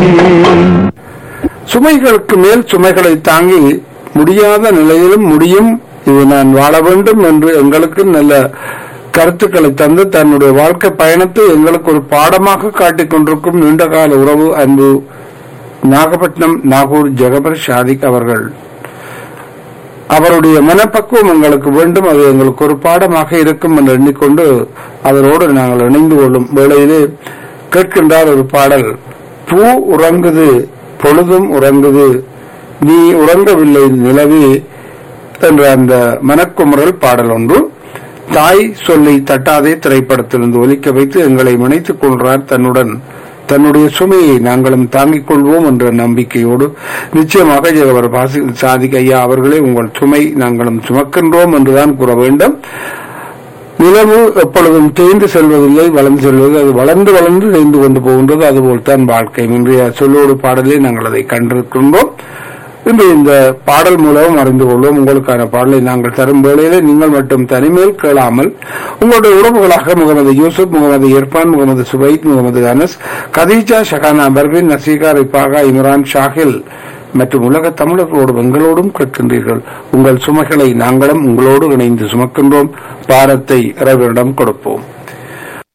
சுமைகளுக்கு மேல் சுமைகளை தாங்கி முடியாத நிலையிலும் முடியும் இது நான் வாழ வேண்டும் என்று எங்களுக்கு நல்ல கருத்துக்களை தந்து தன்னுடைய வாழ்க்கை பயணத்தை எங்களுக்கு ஒரு பாடமாக காட்டிக் கொண்டிருக்கும் நீண்டகால உறவு அன்பு நாகப்பட்டினம் நாகூர் ஜெகபர் ஷாதிக் அவர்கள் அவருடைய மனப்பக்குவம் எங்களுக்கு வேண்டும் அது எங்களுக்கு ஒரு பாடமாக இருக்கும் என்று எண்ணிக்கொண்டு அவரோடு நாங்கள் இணைந்து கொள்ளும் வேளையிலே கேட்கின்றார் ஒரு பாடல் பூ உறங்குது பொழுதும் உறங்குது நீ உறங்கவில்லை நிலவே என்ற அந்த மனக்குமுறல் பாடல் ஒன்று தாய் சொல்லி தட்டாதே திரைப்படத்திலிருந்து ஒலிக்க வைத்து எங்களை இணைத்துக் கொள்றார் தன்னுடன் தன்னுடைய சுமையை நாங்களும் தாங்கிக் கொள்வோம் என்ற நம்பிக்கையோடு நிச்சயமாக ஜெகவர் பாசி சாதிக் ஐயா அவர்களே உங்கள் சுமை நாங்களும் சுமக்கின்றோம் என்றுதான் கூற வேண்டும் நிலவு எப்பொழுதும் தேய்ந்து செல்வதில்லை வளர்ந்து செல்வது அது வளர்ந்து வளர்ந்து தேய்ந்து கொண்டு போகின்றது அதுபோல்தான் வாழ்க்கை இன்றைய சொல்லோடு பாடலே நாங்கள் அதை கண்டிருக்கின்றோம் இன்று இந்த பாடல் மூலம் அறிந்து கொள்வோம் உங்களுக்கான பாடலை நாங்கள் தரும் வேளையிலே நீங்கள் மட்டும் தனிமேல் கேளாமல் உங்களுடைய உறவுகளாக முகமது யூசுப் முகமது இர்பான் முகமது சுபைத் முகமது அனஸ் கதீஜா ஷகானா பர்வின் நசீகா ரிபாகா இம்ரான் ஷாஹில் மற்றும் உலக தமிழர்களோடும் எங்களோடும் கேட்கின்றீர்கள் உங்கள் சுமைகளை நாங்களும் உங்களோடு இணைந்து சுமக்கின்றோம் பாரத்தை இறைவனிடம் கொடுப்போம்